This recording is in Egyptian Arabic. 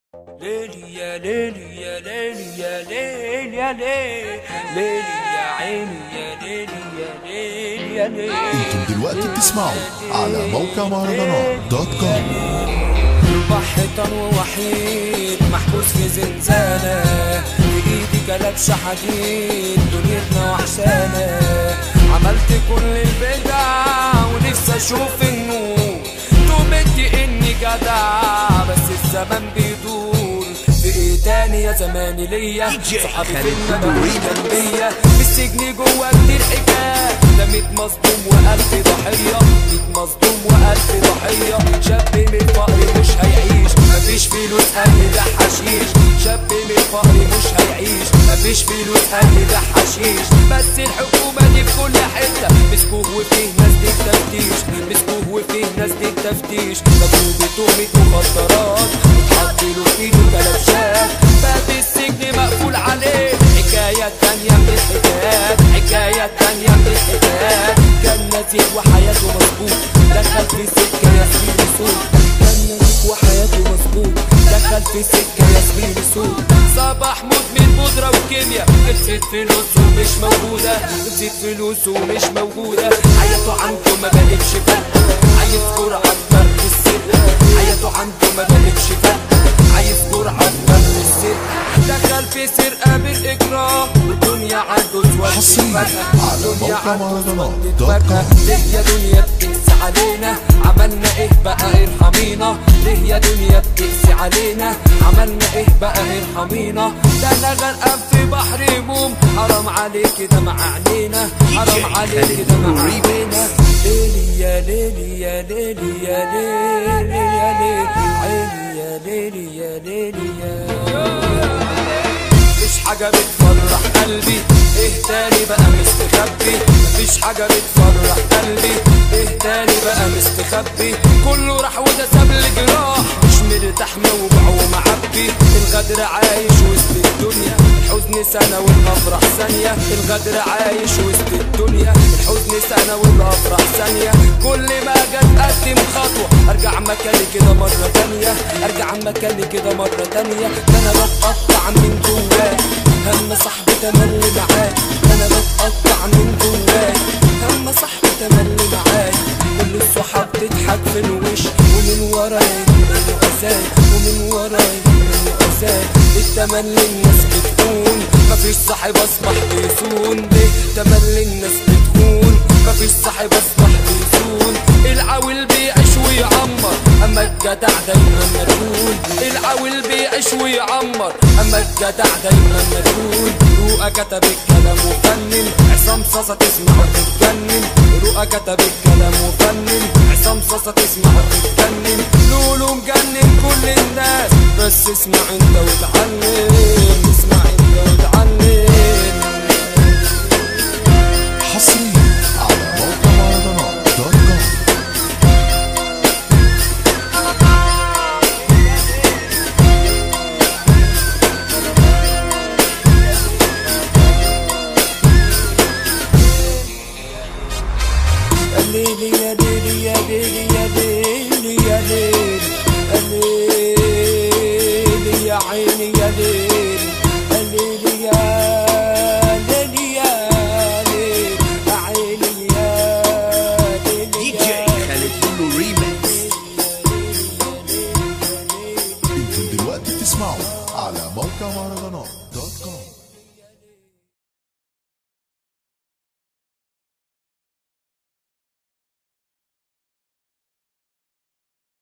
ليلي يا ليلي يا ليلي يا ليلي يا ليلي ليلي يا عيني يا ليلي يا ليلي يا ليلي انتم دلوقتي بتسمعوا على موقع مهرجانات دوت كوم بحيطان ووحيد محبوس في زنزانة بإيدي كلبش حديد دنيتنا وحشانة عملت كل البدع ونفسي أشوف النور توبت إني جدع بس الزمن بيدور في إيه تاني يا زماني ليا صحابي في المدى جنبيا في السجن جوا كتير حكاية ده ميت مصدوم وألف ضحية ميت مصدوم وألف ضحية شاب من الفقر مش هيعيش مفيش فلوس أهل ده حشيش شاب من الفقر مش هيعيش مفيش فلوس أهل ده حشيش بس الحكومة دي في كل حتة مسكوه وفيه ناس دي تفتيش مسكوه وفيه ناس دي تفتيش مضروب بتهمة مخدرات وتحط له في ايده كلبشات باب السجن مقفول عليه حكاية تانية من الحكايات حكاية تانية من الحكايات كان نزيه وحياته مظبوط دخل في سكة ياسمين سوق كان نزيه وحياته مظبوط دخل في سكة ياسمين سوق صباح مدمن بودرة وكيمياء نسيت فلوسه مش موجودة نسيت فلوسه مش موجودة حياته عنده ما بقتش فارقة عايز جرعة تمر السر حياته عنده ما بقتش فارقة عايز جرعة تمر السر دخل في سرقة بالإجرام والدنيا عنده اسود حصرياً فرقة. على الدنيا موقع عنده مهرجانات اسود دوت فرقة. كوم. ليه يا دنيا بتقسي علينا عملنا ايه بقى ارحمينا ليه يا دنيا بتقسي علينا عملنا ايه بقى ارحمينا ده انا غرقان في بحر هموم حرام عليك كده مع عينينا حرام عليك كده مع عينينا ليلي يا ليلي يا ليلي يا ليلي يا ليلي عيني يا ليلي يا ليلي يا مفيش حاجة بتفرح قلبي ايه تاني بقى مستخبي مفيش حاجة بتفرح قلبي ايه تاني بقى مستخبي كله راح وده ساب لي جراح مش مرتاح موجوع ومعبي الغدر عايش وسط الدنيا الحزن سنة والافراح ثانية الغدر عايش وسط الدنيا الحزن سنة والافراح ثانية كل ما اجي اتقدم خطوة ارجع مكاني كده مرة تانية ارجع مكاني كده مرة تانية ده انا بتقطع من جواي هم صاحبي تملي معاي انا بتقطع من جواي هم صاحبي تملي معاي كل الصحاب تضحك في الوش ومن وراي من أذاي ومن وراي من أذاي التملي الناس بتكون مفيش صاحب اصبح بيسون ليه تملي الناس بتكون مفيش صاحب اصبح بيسون العويل بيعيش ويعمر اما الجدع دايما مجهول العويل بيعيش ويعمر اما الجدع دايما مجهول رؤى كتب الكلام وفنن عصام صاصة تسمع وتتجنن رؤى كتب الكلام وفنن عصام صاصة تسمع وتتجنن لولو مجنن كل الناس بس اسمع انت وتعلم اسمع انت وتعلم حصريا على موقع مهرجانات دوت كوم الليلي يا ليلي يا ليلي يا ليلي يا ليلي الليلي يا عيني يا ليلي الليلي يا ليلي يا ليلي يا عيني يا ليلي يا انتم دلوقتي بتسمعوا على موقع مهرجانات دوت كوم